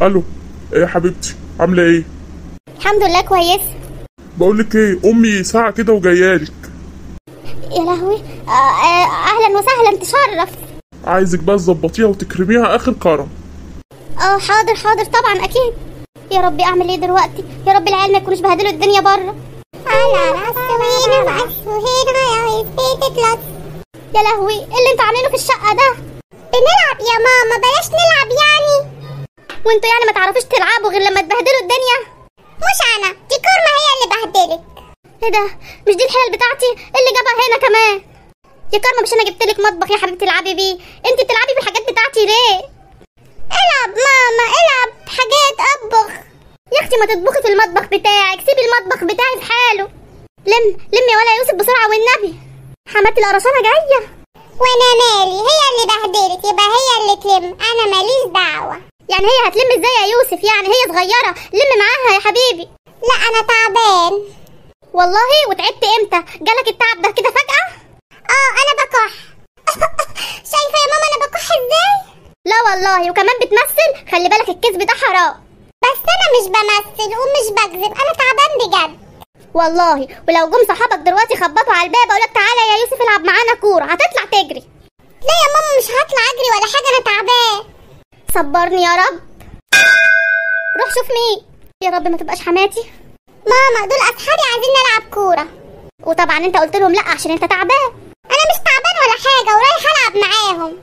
الو ايه يا حبيبتي عامله ايه الحمد لله كويس بقول لك ايه امي ساعه كده وجايالك يا لهوي آه آه اهلا وسهلا تشرف عايزك بقى تظبطيها وتكرميها اخر كرم اه حاضر حاضر طبعا اكيد يا ربي اعمل ايه دلوقتي يا رب العيال ما يكونوش بهدلوا الدنيا بره على راس وهنا وعس وهنا يا بيت يا لهوي ايه اللي انتوا عاملينه في الشقه ده بنلعب يا ماما بلاش نلعب يعني وانتوا يعني ما تعرفوش تلعبوا غير لما تبهدلوا الدنيا مش انا دي كورما هي اللي بهدلت ايه ده مش دي الحيل بتاعتي إيه اللي جابها هنا كمان يا كارما مش انا جبت لك مطبخ يا حبيبتي العبي بيه انت بتلعبي بالحاجات بتاعتي ليه العب ماما العب حاجات اطبخ يا اختي ما تطبخي في المطبخ بتاعك سيبي المطبخ بتاعي في حاله لم لم يا ولا يوسف بسرعه والنبي حماتي القرصانه جايه وانا مالي هي اللي بهدلت يبقى هي اللي تلم انا ماليش دعوه يعني هي هتلم ازاي يا يوسف يعني هي صغيره لم معاها يا حبيبي لا انا تعبان والله وتعبت امتى جالك التعب ده كده فجاه اه انا بكح شايفه يا ماما انا بكح ازاي لا والله وكمان بتمثل خلي بالك الكذب ده حرام بس انا مش بمثل ومش بكذب انا تعبان بجد والله ولو جم صحابك دلوقتي خبطوا على الباب اقول لك تعالى يا يوسف العب معانا كوره هتطلع تجري لا يا ماما مش هطلع اجري ولا حاجه انا تعبان صبرني يا رب روح شوف مين يا رب ما تبقاش حماتي ماما دول اصحابي عايزين نلعب كوره وطبعا انت قلت لهم لا عشان انت تعبان انا مش تعبان ولا حاجه ورايح العب معاهم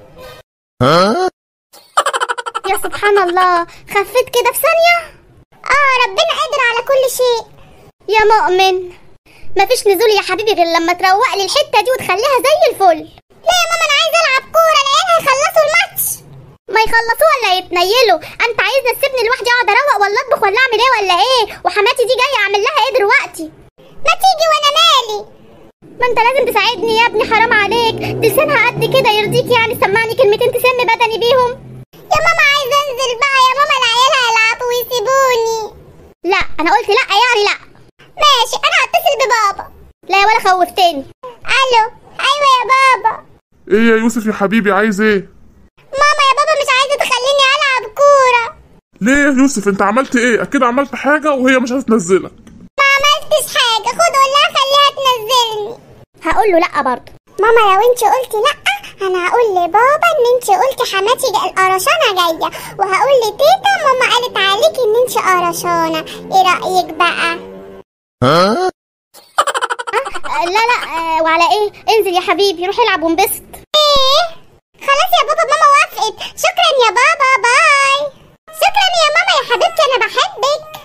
يا سبحان الله خفيت كده في ثانيه اه ربنا قادر على كل شيء يا مؤمن مفيش نزول يا حبيبي غير لما تروق لي الحته دي وتخليها زي الفل لا يا ماما انا عايزه العب كوره العيال هيخلصوا الماتش ما يخلصوا ولا يتنيلوا انت عايزه تسيبني لوحدي اقعد اروق ولا اطبخ ولا اعمل ايه ولا ايه وحماتي دي جايه اعمل لها ايه دلوقتي ما تيجي وانا مالي ما انت لازم تساعدني يا ابني حرام عليك لسانها قد كده يرضيك يعني سمعني كلمتين تسمي بدني بيهم يا ماما عايزه انزل بقى يا ماما العيال هيلعبوا ويسيبوني لا انا قلت لا يعني لا ماشي انا هتصل ببابا لا ولا خوفتني الو ايوه يا بابا ايه يا يوسف يا حبيبي عايز ايه ماما يا بابا مش عايزه تخليني العب كوره ليه يا يوسف انت عملت ايه اكيد عملت حاجه وهي مش هتنزلك ما عملتش حاجه خد قول لها خليها تنزلني هقول له لا برضه ماما لو انت قلتي لا انا هقول لبابا ان انت قلتي حماتي القرشانه جايه وهقول لتيتا ماما قالت عليكي ان انت قرشانه ايه رايك بقى آه، لا لا آه، وعلى ايه انزل يا حبيبي روح العب وانبسط ايه خلاص يا بابا ماما وافقت شكرا يا بابا باي شكرا يا ماما يا حبيبتي انا بحبك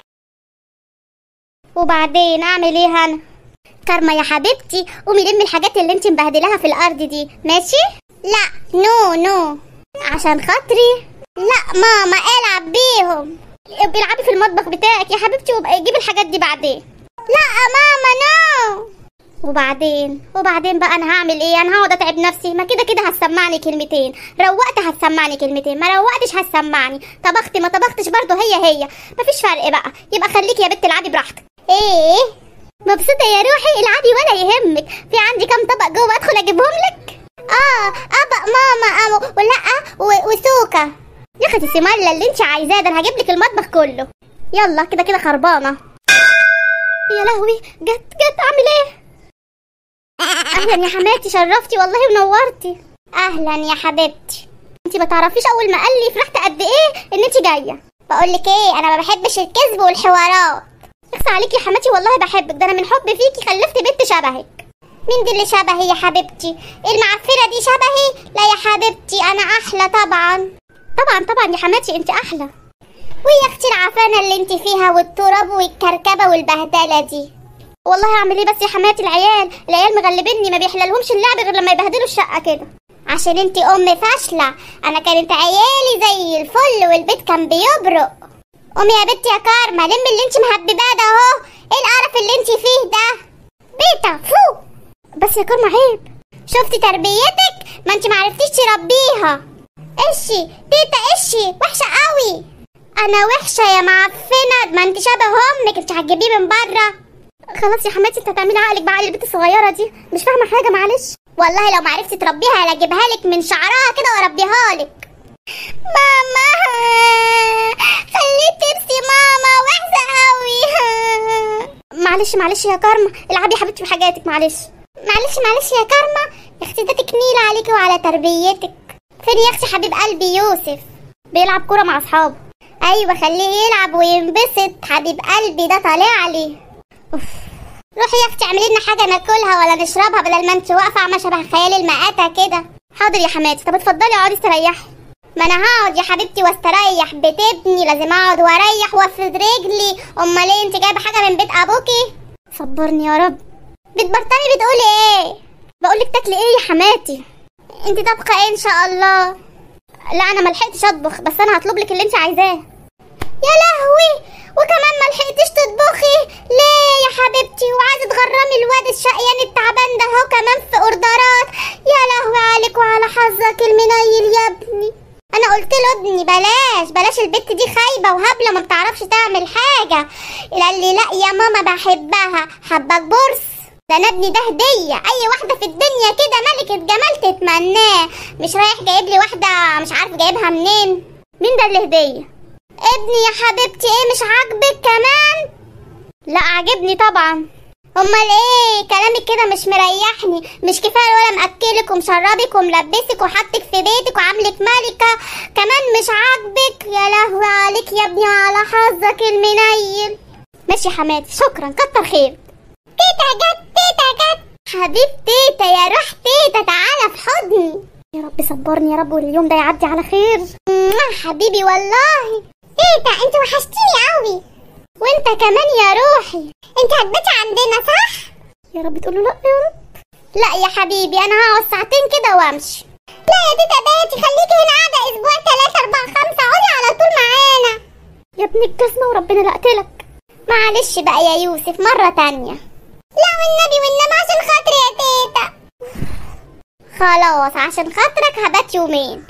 وبعدين اعمل ايه انا كارما يا حبيبتي قومي لمي الحاجات اللي انت مبهدلاها في الارض دي ماشي لا نو نو عشان خاطري لا ماما العب بيهم ابقي العبي في المطبخ بتاعك يا حبيبتي وابقي جيبي الحاجات دي بعدين لا ماما نو وبعدين وبعدين بقى انا هعمل ايه انا هقعد اتعب نفسي ما كده كده هتسمعني كلمتين روقت هتسمعني كلمتين ما روقتش هتسمعني طبخت ما طبختش برضه هي هي مفيش فرق بقى يبقى خليكي يا بنت العبي براحتك ايه مبسوطه يا روحي العبي ولا يهمك في عندي كام طبق جوه ادخل اجيبهم لك اه طبق ماما أمو ولا و- وسوكه يا اختي سمالة اللي انت عايزاه ده انا هجيب لك المطبخ كله يلا كده كده خربانه يا لهوي جت جت اعمل ايه اهلا يا حماتي شرفتي والله ونورتي اهلا يا حبيبتي انت ما تعرفيش اول ما قال لي فرحت قد ايه ان انت جايه بقول لك ايه انا ما بحبش الكذب والحوارات اخس عليكي يا حماتي والله بحبك ده انا من حب فيكي خلفت بنت شبهك مين دي اللي شبهي يا حبيبتي المعفره دي شبهي لا يا حبيبتي انا احلى طبعا طبعا طبعا يا حماتي انت احلى ويا اختي العفانه اللي انت فيها والتراب والكركبه والبهدله دي والله اعمل ايه بس يا حماتي العيال العيال مغلبيني ما بيحللهمش اللعب غير لما يبهدلوا الشقه كده عشان انت ام فاشله انا كانت عيالي زي الفل والبيت كان بيبرق قومي يا بنتي يا كارما لمي اللي انت مهبباه ده اهو ايه القرف اللي انت فيه ده بيتا فو بس يا كارما عيب شفتي تربيتك ما انت معرفتيش تربيها اشي تيتا اشي وحشه قوي انا وحشه يا معفنه ما انت شبه امك انت هتجيبيه من بره خلاص يا حماتي انت هتعملي عقلك بعقل البنت الصغيره دي مش فاهمه حاجه معلش والله لو ما عرفتي تربيها لا اجيبها لك من شعرها كده واربيها لك ماما معلش معلش يا كارما العبي يا حبيبتي بحاجاتك معلش معلش معلش يا كارما يا اختي ده تكنيل عليكي وعلى تربيتك فين يا اختي حبيب قلبي يوسف بيلعب كوره مع اصحابه ايوه خليه يلعب وينبسط حبيب قلبي ده طالع لي أوف. روحي يا اختي اعملي لنا حاجه ناكلها ولا نشربها بدل ما انت واقفه عامله شبه خيال المآتة كده حاضر يا حماتي طب اتفضلي اقعدي استريحي ما انا هقعد يا حبيبتي واستريح بتبني لازم اقعد واريح وافرد رجلي امال ايه انت جايبه حاجه من بيت ابوكي صبرني يا رب بتبرطمي بتقولي ايه بقولك تاكلي ايه يا حماتي انت طبخه ايه ان شاء الله لا انا ملحقتش اطبخ بس انا هطلب لك اللي انت عايزاه يا لهوي وكمان ما لحقتيش تطبخي ليه يا حبيبتي وعايزه تغرمي الواد الشقيان التعبان ده هو كمان في اوردرات يا لهوي عليك وعلى حظك المنيل يا ابني انا قلت له ابني بلاش بلاش البت دي خايبه وهبله ما بتعرفش تعمل حاجه قال لي لا يا ماما بحبها حبك بورس ده انا ابني ده هديه اي واحده في الدنيا كده ملكه جمال تتمناه مش رايح جايب لي واحده مش عارف جايبها منين مين ده اللي هديه ابني يا حبيبتي ايه مش عاجبك كمان لا عاجبني طبعا امال ايه كلامك كده مش مريحني مش كفايه ولا مأكلك ومشربك وملبسك وحطك في بيتك وعاملك ملكه كمان مش عاجبك يا لهوي عليك يا ابني على حظك المنيل ماشي يا حماتي شكرا كتر خير تيتا جت تيتا جت حبيب تيتا يا روح تيتا تعالى في حضني يا رب صبرني يا رب واليوم ده يعدي على خير حبيبي والله تيتا انت وحشتيني قوي وانت كمان يا روحي انت هتباتي عندنا صح يا رب تقول له لا يا رب لا يا حبيبي انا هقعد ساعتين كده وامشي لا يا تيتا باتي خليكي هنا قاعده اسبوع ثلاثة اربعة خمسة اقعدي على طول معانا يا ابن الجزمة وربنا لا اقتلك معلش بقى يا يوسف مرة تانية لا والنبي والنبي عشان خاطري يا تيتا خلاص عشان خاطرك هبات يومين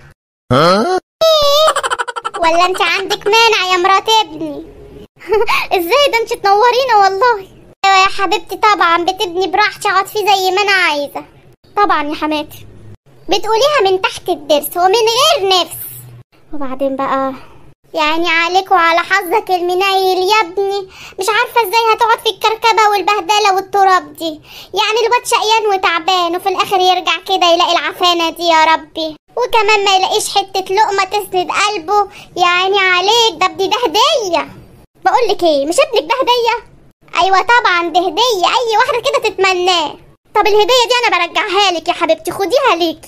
ولا انت عندك مانع يا مرات ابني ازاي ده انت تنورينا والله ايوه يا حبيبتي طبعا بتبني براحتي اقعد فيه زي ما انا عايزه طبعا يا حماتي بتقوليها من تحت الضرس ومن غير نفس وبعدين بقى يعني عليك وعلى حظك المنيل يا ابني مش عارفه ازاي هتقعد في الكركبه والبهدله والتراب دي يعني الواد شقيان وتعبان وفي الاخر يرجع كده يلاقي العفانه دي يا ربي وكمان ما يلاقيش حته لقمه تسند قلبه يعني عليك ده ابني ده هديه بقول لك ايه مش ابنك ده هديه ايوه طبعا ده هديه اي واحده كده تتمناه طب الهديه دي انا برجعها لك يا حبيبتي خديها ليكي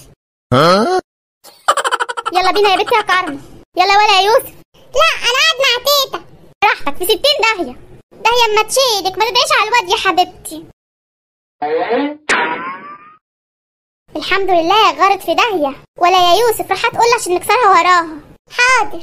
يلا بينا يا بنتي يا كارما يلا ولا يا يوسف لا انا قاعد مع تيتا براحتك في ستين داهيه داهيه اما تشيلك ما تدعيش على الواد يا حبيبتي الحمد لله غارت في داهيه ولا يا يوسف راح تقول عشان نكسرها وراها حاضر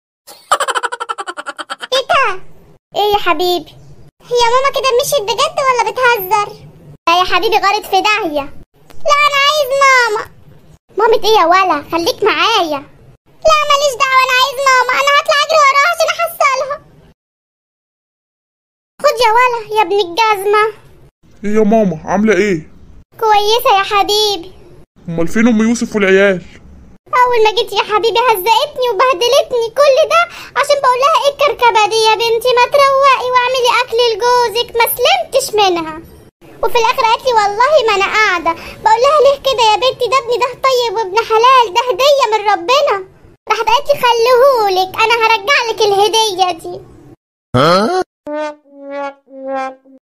تيتا ايه يا حبيبي هي ماما كده مشيت بجد ولا بتهزر لا يا حبيبي غارت في داهيه لا انا عايز ماما مامة ايه يا ولا خليك معايا لا ماليش دعوه انا عايز ماما انا هطلع اجري وراها عشان احصلها خد يا ولا يا ابن الجزمه ايه يا ماما عامله ايه كويسه يا حبيبي امال فين ام يوسف والعيال اول ما جيت يا حبيبي هزقتني وبهدلتني كل ده عشان بقول لها ايه الكركبه دي يا بنتي ما تروقي واعملي اكل لجوزك ما سلمتش منها وفي الاخر قالت لي والله ما انا قاعده بقول لها ليه كده يا بنتي ده ابني ده طيب وابن حلال ده هديه من ربنا راحت قالت لي خليهولك انا هرجع لك الهديه دي